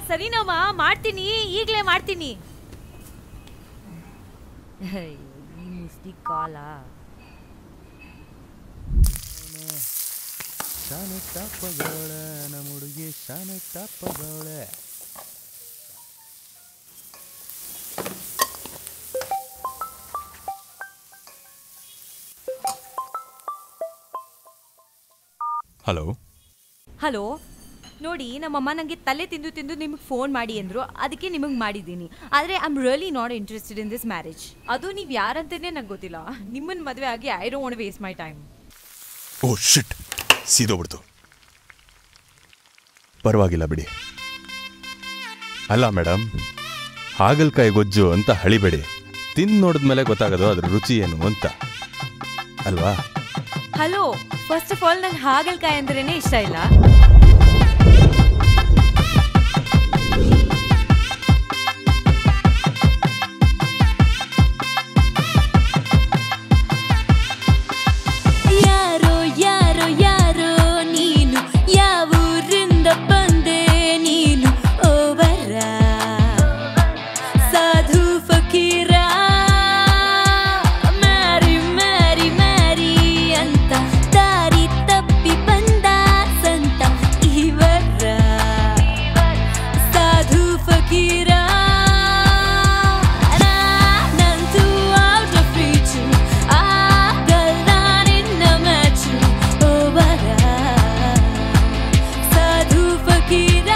ಸರಿನಮ್ಮ ಮಾಡ್ತೀನಿ ಈಗಲೇ ಮಾಡ್ತೀನಿ ಈ ಮುಸ್ತಿ ಕಾಲ ಶಾನೆ ಟಪ್ಪಗೋಳೆ ನಮ್ಮ ಹುಡುಗಿ ಶಾನೆ ಟಪ್ಪಗೋಳೆ ಹಲೋ ಹಲೋ ನೋಡಿ ನಮ್ಮಮ್ಮ ನನಗೆ ತಲೆ ತಿಂದು ತಿಂದು ನಿಮಗೆ ಫೋನ್ ಮಾಡಿ ಅಂದರು ಅದಕ್ಕೆ ನಿಮಗೆ ಮಾಡಿದ್ದೀನಿ ಆದರೆ I am really not interested in this marriage ಅದು ನೀವು ಯಾರಂತಲೇ ನಂಗೆ ಗೊತ್ತಿಲ್ಲ ನಿಮ್ಮನ್ನ ಮದುವೆ ಆಗಿ I don't want waste my time oh shit ಸೀದೋಗ್ಬಿಡ್ತು ಪರವಾಗಿಲ್ಲ ಬಿಡಿ ಅಲ್ಲ ಮೇಡಮ್ ಹಾಗಲ್ಕಾಯಿ ಗೊಜ್ಜು ಅಂತ ಹಳಿಬೇಡಿ ತಿಂದು ನೋಡಿದ್ಮೇಲೆ ಗೊತ್ತಾಗೋದು ಅದ್ರ ರುಚಿ ಏನು ಅಂತ ಅಲ್ವಾ ಹಲೋ ಫಸ್ಟ್ ಆಫ್ ಆಲ್ ನಂಗೆ ಹಾಗಲ್ಕಾಯಿ ಅಂದ್ರೇ ಇಷ್ಟ ಇಲ್ಲ ಯಾರೋ ಯಾರೋ ಯಾರೋ ನೀನು ಯಾವೂರಿಂದ ಬಂದೆ ನೀನು ಓವರ ಸಾಧು ಫಕೀರ ಮ್ಯಾರಿ ಮ್ಯಾರಿ ಮ್ಯಾರಿ ಅಂತ ದಾರಿ ತಪ್ಪಿ ಬಂದ ಸಂತ ಇವರ ಸಾಧು ಫಕೀರ ನಾನಂತೂ ಔಟ್ ಆಫ್ ರೀಚು ಆಗಲ್ಲ ನಿನ್ನ ಮ್ಯಾಚು ಓವರ ಸಾಧು ಫಕೀರ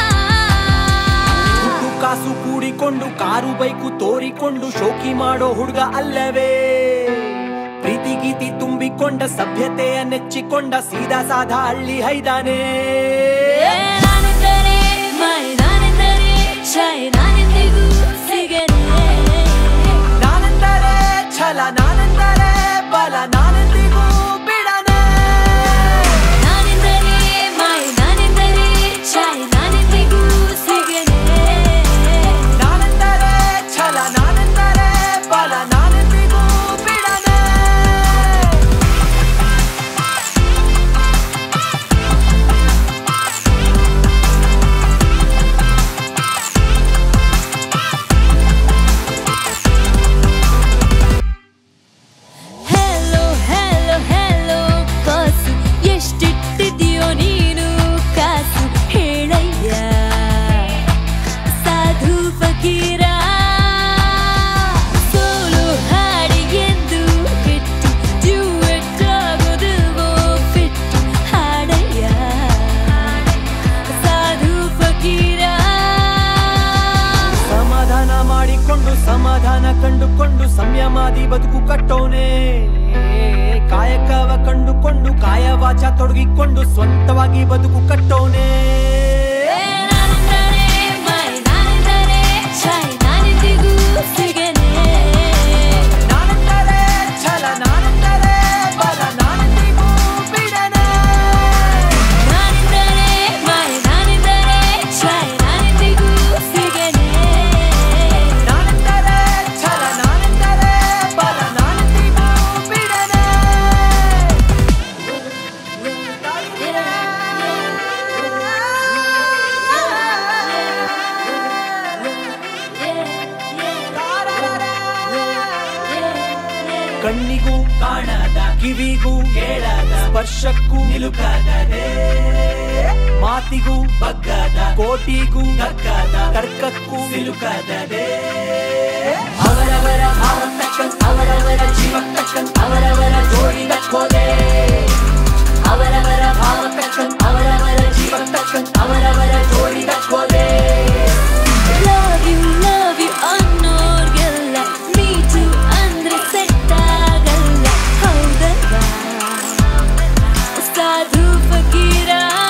ದುಡ್ಡು ಕಾಸು ಕೂಡಿಕೊಂಡು ಕಾರು ಬೈಕು ತೋರಿಕೊಂಡು ಶೋಕಿ ಮಾಡೋ ಹುಡುಗ ಅಲ್ಲವೇ ಪ್ರೀತಿ ಗೀತಿ ತುಂಬಿಕೊಂಡ ಸಭ್ಯತೆಯ ನೆಚ್ಚಿಕೊಂಡ ಸೀದಾ ಸಾದಾ ಹಳ್ಳಿ ಹೈದಾನೆ ನಾನೆಂದರೆ ಮೈ ನಾನೆಂದರೆ ಶೈ ನಾನೆಂದಿಗೂ ಸಿಗನೆ ನಾನೆಂದರೆ ಛಲ ನಾನೆಂದರೆ ಬಲ ನಾನೆಂದಿಗೂ ಬಿಡನೆ ನಾನೆಂದರೆ ಮೈ ನಾನೆಂದರೆ ಶೈ ನಾನೆಂದಿಗೂ ಸಿಗನೆ ನಾನೆಂದರೆ ಛಲ ನಾನೆಂದರೆ ಬಲ ನಾನೆಂದಿಗೂ ಬಿಡನೆ ಹೆಲೋ ಹೆಲೋ ಹೆಲೋ ಕಾಸು ಎಷ್ಟಿಟ್ಟಿದೆಯೋ ನೀನು ಕಾಸು ಹೇಳಯ್ಯ ಸಾಧು ಫಕೀರ ಸೋಲು ಹಾಡಿ ಎಂದು ಬಿಟ್ಟು ಡ್ಯೂಯೆಟ್ ಆಗೋದಿಲ್ವೋ ಬಿಟ್ಟು ಹಾಡಯ್ಯ ಸಾಧು ಫಕೀರ ಸಮಾಧಾನ ಮಾಡಿಕೊಂಡು ಸಮಾಧಾನ ಕಂಡುಕೊಂಡು ಸಂಯಮಾದಿ ಬದುಕು ಕಟ್ಟೋನೆ ಕಾಯಕವ ಕಂಡುಕೊಂಡು ಕಾಯವಾಚ ತೊಡಗಿಕೊಂಡು ಸ್ವಂತವಾಗಿ ಬದುಕು ಕಟ್ಟೋನೆ ನಾನೆಂದರೆ ಮೈ ನಾನೆಂದರೆ ಶೈ ನಾನೆಂದಿಗೂ ಸಿಗನೆ ನಾನೆಂದರೆ ಛಲ ನಾನೆಂದರೆ ಬಲ ನಾನೆಂದಿಗೂ ಬಿಡನೆ ನಾನೆಂದರೆ ಮೈ ನಾನೆಂದರೆ ಶೈ ನಾನೆಂದಿಗೂ ಸಿಗನೆ ನಾನೆಂದರೆ ಛಲ ನಾನೆಂದರೆ ಬಲ ನಾನೆಂದಿಗೂ ಬಿಡನೆ ಕಣ್ಣಿಗೂ ಕಾಣದ ಕಿವಿಗೂ ಕೇಳದ ಸ್ಪರ್ಶಕ್ಕೂ ನಿಲುಕದದೆ ಮಾತಿಗೂ ಬಗ್ಗದ ಕೋಟಿಗೂ ತಕ್ಕದ ತರ್ಕಕ್ಕೂ ನಿಲುಕದದೆ ಅವರವರ ಭಾವ ತಕ್ಕಂತ ಅವರವರ ಜೀವ ತಕ್ಕಂತ ಅವರವರ ಜೋಡಿ ತಕ್ಕೋದೆ ಅವರವರ ಭಾವ ತಕ್ಕಂತ ಅವರವರ ಜೀವ ತಕ್ಕಂತ ಅವರವರ ಜೋಡಿ ತಕ್ಕೋದೆ ಲವ್ ಯು ಲವ್ ಯು ಅನ್ನೋರ್ಗೆಲ್ಲ ಮೀಟು ಅಂದ್ರೆ ಸೆಟ್ ಆಗಲ್ಲ ಹೌದಲ್ವಾ ಸಾಧು ಫಕೀರ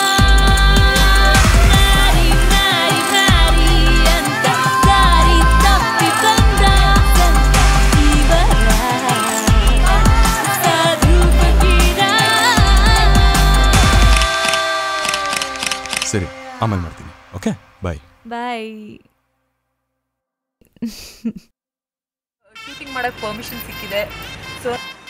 ಮ್ಯಾರಿ ಮ್ಯಾರಿ ಮ್ಯಾರಿ ಅಂತ ದಾರಿ ತಪ್ಪಿ ಬಂದ ಸಂತ ಇವರ ಸಾಧು ಫಕೀರ ಸರಿ ಆಮೇಲೆ ಮಾಡ್ತೀನಿ ಓಕೆ ಬಾಯ್ ಬಾಯ್ ಶೂಟಿಂಗ್ ಮಾಡಕ್ ಪರ್ಮಿಷನ್ ಸಿಕ್ಕಿದೆ ಸೊ